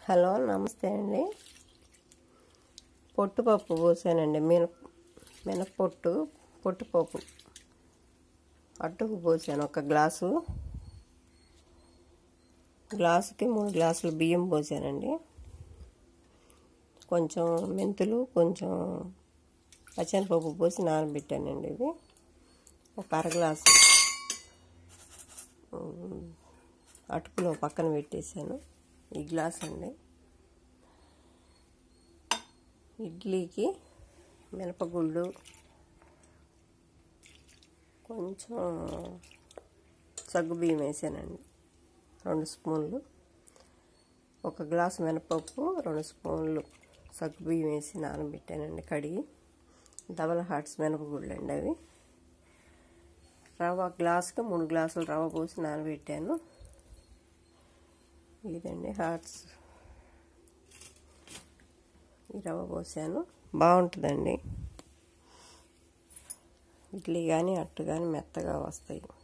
hello నమస్తే అండి పొట్టుపప్పు పోసానండి మిన మినప్పొట్టు పొట్టుపప్పు అట్టుకు పోసాను ఒక గ్లాసు గ్లాసుకి మూడు గ్లాసులు బియ్యం పోసానండి కొంచెం మెంతులు కొంచెం పచ్చనిపప్పు పోసి నానబెట్టానండి ఇది ఒక అర గ్లాసు అటుకులో పక్కన పెట్టేశాను ఈ గ్లాస్ అండి ఇడ్లీకి మినపగుళ్ళు కొంచెం సగ్గుబియ్యం వేసానండి రెండు స్పూన్లు ఒక గ్లాసు మినపప్పు రెండు స్పూన్లు సగ్గుబియ్యం వేసి నానబెట్టానండి కడిగి డబల్ హార్ట్స్ మినపగుళ్ళు అండి అవి రవ్వ గ్లాసుకి మూడు గ్లాసులు రవ్వ పోసి నానబెట్టాను ఇదండి హార్ట్స్ ఈ రవ్వ పోసాను బాగుంటుందండి ఇడ్లీ కానీ అట్టు కానీ మెత్తగా వస్తాయి